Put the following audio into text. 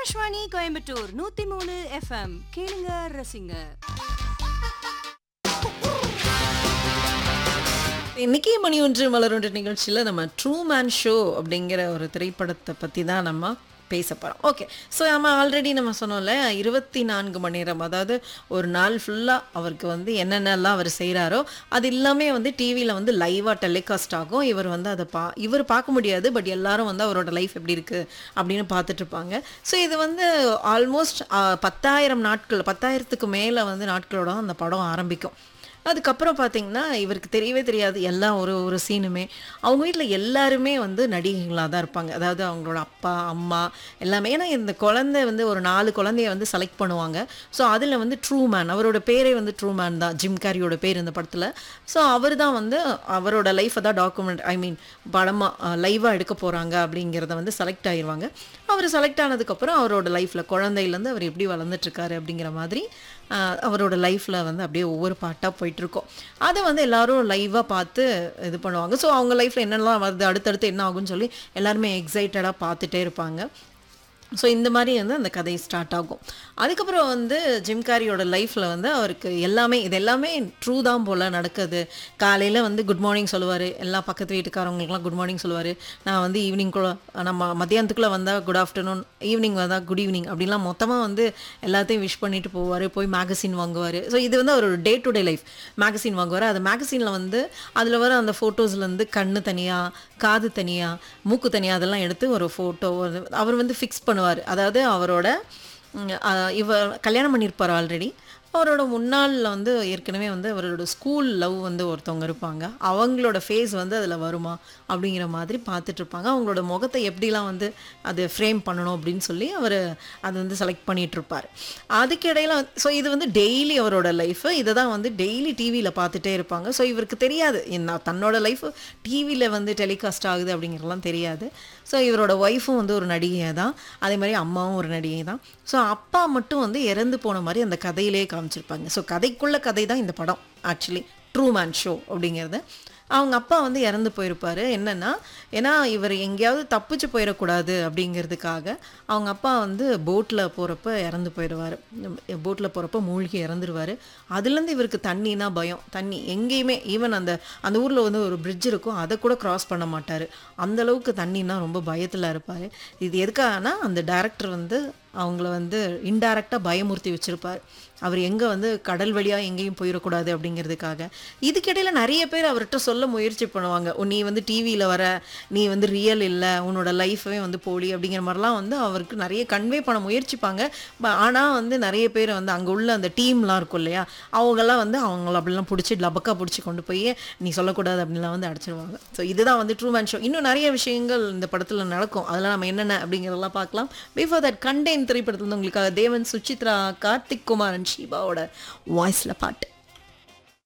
ஆகாஷ்வாணி கோயம்புத்தூர் நூத்தி மூணு எஃப்எம் கேளுங்க ரசிங்க இன்னைக்கு மணி ஒன்று மலர் நிகழ்ச்சியில் நம்ம ட்ரூ மேன் ஷோ அப்படிங்கிற ஒரு திரைப்படத்தை பற்றி தான் நம்ம பேச போகிறோம் ஓகே ஸோ நம்ம ஆல்ரெடி நம்ம சொன்னோம்ல இருபத்தி நான்கு மணி நேரம் அதாவது ஒரு நாள் ஃபுல்லாக அவருக்கு வந்து என்னென்னலாம் அவர் செய்கிறாரோ அது எல்லாமே வந்து டிவியில் வந்து லைவாக டெலிகாஸ்ட் ஆகும் இவர் வந்து அதை பா இவர் பார்க்க முடியாது பட் எல்லாரும் வந்து அவரோட லைஃப் எப்படி இருக்குது அப்படின்னு பார்த்துட்டு இருப்பாங்க ஸோ இது வந்து ஆல்மோஸ்ட் பத்தாயிரம் நாட்கள் பத்தாயிரத்துக்கு மேலே வந்து நாட்களோட அந்த படம் ஆரம்பிக்கும் அதுக்கப்புறம் பார்த்தீங்கன்னா இவருக்கு தெரியவே தெரியாது எல்லா ஒரு ஒரு சீனுமே அவங்க வீட்டில் எல்லாருமே வந்து நடிகைகளாக தான் இருப்பாங்க அதாவது அவங்களோட அப்பா அம்மா எல்லாமே ஏன்னா இந்த குழந்தை வந்து ஒரு நாலு குழந்தைய வந்து செலக்ட் பண்ணுவாங்க ஸோ அதில் வந்து ட்ரூ மேன் அவரோட பேரே வந்து ட்ரூ மேன் தான் ஜிம் கேரியோட பேர் இந்த படத்தில் ஸோ அவர் தான் வந்து அவரோட லைஃப்பை தான் டாக்குமெண்ட் ஐ மீன் படமாக லைவாக எடுக்க போகிறாங்க அப்படிங்கிறத வந்து செலக்ட் ஆயிடுவாங்க அவர் செலக்ட் ஆனதுக்கப்புறம் அவரோட லைஃப்பில் குழந்தையிலேருந்து அவர் எப்படி வளர்ந்துட்டுருக்காரு அப்படிங்கிற மாதிரி ஆஹ், அவரோட லைஃப்பில் வந்து அப்படியே ஒவ்வொரு பாட்டாக போயிட்டுருக்கோம் அதை வந்து எல்லாரும் லைவாக பார்த்து இது பண்ணுவாங்க ஸோ அவங்க லைஃப்பில் என்னெல்லாம் வருது அடுத்தடுத்து என்ன ஆகும்னு சொல்லி எல்லாருமே எக்ஸைட்டடாக பார்த்துட்டே இருப்பாங்க ஸோ இந்த மாதிரி வந்து அந்த கதை ஸ்டார்ட் ஆகும் அதுக்கப்புறம் வந்து ஜிம் கேரியோட லைஃப்பில் வந்து அவருக்கு எல்லாமே இது எல்லாமே ட்ரூ தான் போல் நடக்குது காலையில் வந்து குட் மார்னிங் சொல்லுவார் எல்லா பக்கத்து வீட்டுக்காரவங்களுக்குலாம் குட் மார்னிங் சொல்லுவார் நான் வந்து ஈவினிங்குள்ளே நம்ம மத்தியானத்துக்குள்ளே வந்தால் குட் ஆஃப்டர்நூன் ஈவினிங் வந்தால் குட் ஈவினிங் அப்படின்லாம் மொத்தமாக வந்து எல்லாத்தையும் விஷ் பண்ணிட்டு போவார் போய் மேகசின் வாங்குவார் ஸோ இது வந்து அவரோட day to day life magazine வாங்குவார் அது மேகசினில் வந்து அதில் வர அந்த ஃபோட்டோஸ்லேருந்து கண்ணு தனியாக காது தனியாக மூக்கு தனியாக அதெல்லாம் எடுத்து ஒரு ஃபோட்டோ அவர் வந்து ஃபிக்ஸ் பண்ணுவார் அதாவது அவரோட ம், அ, இவர் கல்யாணம் பண்ணியிருப்பார் ஆல்ரெடி அவரோட முன்னாளில் வந்து ஏற்கனவே வந்து அவரோட ஸ்கூல் லவ் வந்து ஒருத்தவங்க இருப்பாங்க அவங்களோட ஃபேஸ் வந்து அதில் வருமா அப்படிங்கிற மாதிரி பார்த்துட்டு இருப்பாங்க அவங்களோட முகத்தை எப்படிலாம் வந்து அது ஃப்ரேம் பண்ணணும் அப்படின்னு சொல்லி அவர் அது வந்து செலக்ட் பண்ணிட்டு இருப்பார் அதுக்கு இடையில ஸோ இது வந்து டெய்லி அவரோட லைஃப் இதை தான் வந்து டெய்லி டிவியில் பார்த்துட்டே இருப்பாங்க ஸோ இவருக்கு தெரியாது என்ன தன்னோட லைஃப் டிவியில் வந்து டெலிகாஸ்ட் ஆகுது அப்படிங்கிறதெல்லாம் தெரியாது ஸோ இவரோட ஒய்ஃபும் வந்து ஒரு நடிகை தான் அதே மாதிரி அம்மாவும் ஒரு நடிகை தான் ஸோ அப்பா மட்டும் வந்து இறந்து போன மாதிரி அந்த கதையிலே காமிச்சிருப்பாங்க ஸோ கதைக்குள்ள கதை தான் இந்த படம் ஆக்சுவலி ட்ரூ மேன் ஷோ அப்படிங்கிறது அவங்க அப்பா வந்து இறந்து போயிருப்பாரு என்னன்னா ஏன்னா இவர் எங்கேயாவது தப்பிச்சு போயிடக்கூடாது அப்படிங்கிறதுக்காக அவங்க அப்பா வந்து போட்டில் போகிறப்ப இறந்து போயிடுவார் போட்டில் போகிறப்ப மூழ்கி இறந்துருவார் அதுலேருந்து இவருக்கு தண்ணினா பயம் தண்ணி எங்கேயுமே ஈவன் அந்த அந்த ஊரில் வந்து ஒரு பிரிட்ஜ் இருக்கும் அதை கூட கிராஸ் பண்ண மாட்டார் அந்த அளவுக்கு தண்ணினா ரொம்ப பயத்தில் இருப்பார் இது எதுக்காகனா அந்த டைரக்டர் வந்து அவங்கள வந்து இன்டைரக்டாக பயமுறுத்தி வச்சுருப்பார் அவர் எங்கே வந்து கடல் வழியாக எங்கேயும் போயிடக்கூடாது அப்படிங்கிறதுக்காக இதுக்கிடையில நிறைய பேர் அவர்கிட்ட சொல்ல முயற்சி பண்ணுவாங்க "உன் நீ வந்து டிவியில் வர நீ வந்து ரியல் இல்லை உன்னோட லைஃபே வந்து போலி அப்படிங்கிற மாதிரிலாம் வந்து அவருக்கு நிறைய கன்வே பண்ண முயற்சிப்பாங்க ஆனால் வந்து நிறைய பேர் வந்து அங்கே உள்ள அந்த டீம்லாம் இருக்கும் இல்லையா அவங்கெல்லாம் வந்து அவங்கள அப்படிலாம் பிடிச்சி லபக்கா பிடிச்சி கொண்டு போய் நீ சொல்லக்கூடாது அப்படின்லாம் வந்து அடிச்சிருவாங்க ஸோ இதுதான் வந்து ட்ரூ மேன் ஷோ இன்னும் நிறைய விஷயங்கள் இந்த படத்தில் நடக்கும் அதெல்லாம் நம்ம என்னென்ன அப்படிங்கிறதெல்லாம் பார்க்கலாம் பிஃபோர் தட் கண்டெயின் திரைப்படத்தில் வந்து உங்களுக்காக தேவன் சுசித்ரா கார்த்திக் குமாரன் ஷீபாவோட வாய்ஸில் பாட்டு